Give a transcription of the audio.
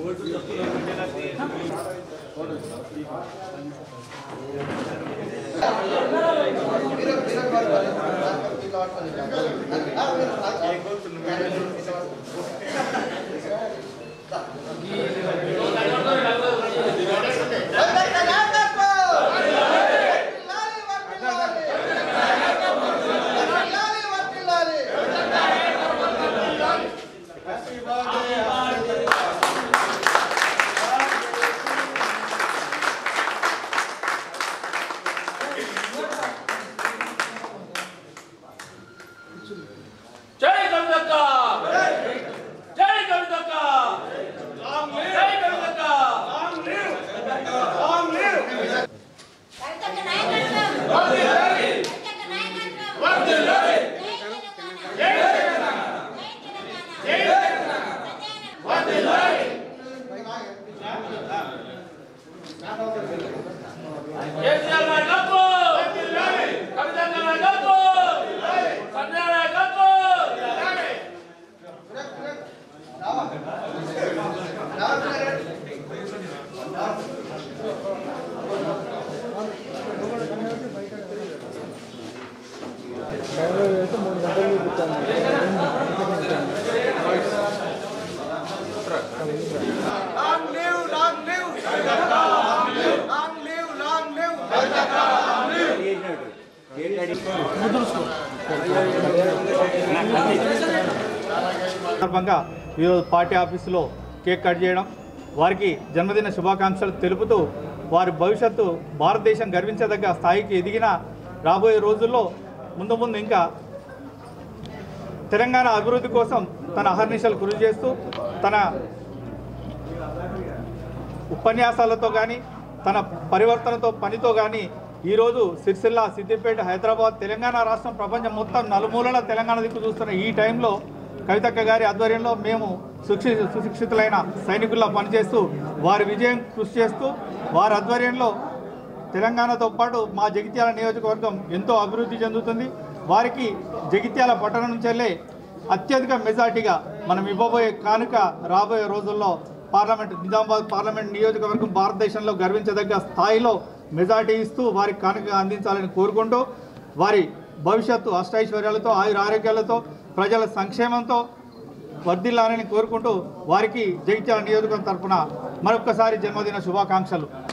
జై కవితక్క జై కవితక్క జై కవితక్క కవితక్క నాయకత్వం కవితక్క నాయకత్వం జై తెలంగాణ జై తెలంగాణ జై తెలంగాణ కేసీఆర్ నాయకత్వం కవితక్క నాయకత్వం సంజయ్ నాయకత్వం Long live, long live. Long live, long live. సందర్భంగా ఈరోజు పార్టీ ఆఫీసులో కేక్ కట్ చేయడం వారికి జన్మదిన శుభాకాంక్షలు తెలుపుతూ వారి భవిష్యత్తు భారతదేశం గర్వించదగ్గ స్థాయికి ఎదిగిన రాబోయే రోజుల్లో ముందు ముందు ఇంకా తెలంగాణ అభివృద్ధి కోసం తన అహర్నిశలు కృషి చేస్తూ తన ఉపన్యాసాలతో కానీ తన పరివర్తనతో పనితో కానీ ఈరోజు సిరిసిల్ల సిద్దిపేట హైదరాబాద్ తెలంగాణ రాష్ట్రం ప్రపంచం మొత్తం నలుమూలల తెలంగాణ దిక్కు చూస్తున్న ఈ టైంలో కవితక్క గారి ఆధ్వర్యంలో మేము సుశి సుశిక్షితులైన సైనికుల్లా పనిచేస్తూ వారి విజయం కృషి చేస్తూ వారి ఆధ్వర్యంలో తెలంగాణతో పాటు మా జగిత్యాల నియోజకవర్గం ఎంతో అభివృద్ధి చెందుతుంది వారికి జగిత్యాల పట్టణం నుంచి వెళ్ళే అత్యధిక మెజార్టీగా మనం ఇవ్వబోయే కానుక రాబోయే రోజుల్లో పార్లమెంట్ నిజామాబాద్ పార్లమెంట్ నియోజకవర్గం భారతదేశంలో గర్వించదగ్గ స్థాయిలో మెజార్టీ ఇస్తూ వారికి కానుక అందించాలని కోరుకుంటూ వారి భవిష్యత్తు అష్టైశ్వర్యాలతో ఆయుర ఆరోగ్యాలతో ప్రజల సంక్షేమంతో వర్ధిల్లాలని కోరుకుంటూ వారికి జగిత్యాల నియోజకవర్గం తరఫున మరొక్కసారి జన్మదిన శుభాకాంక్షలు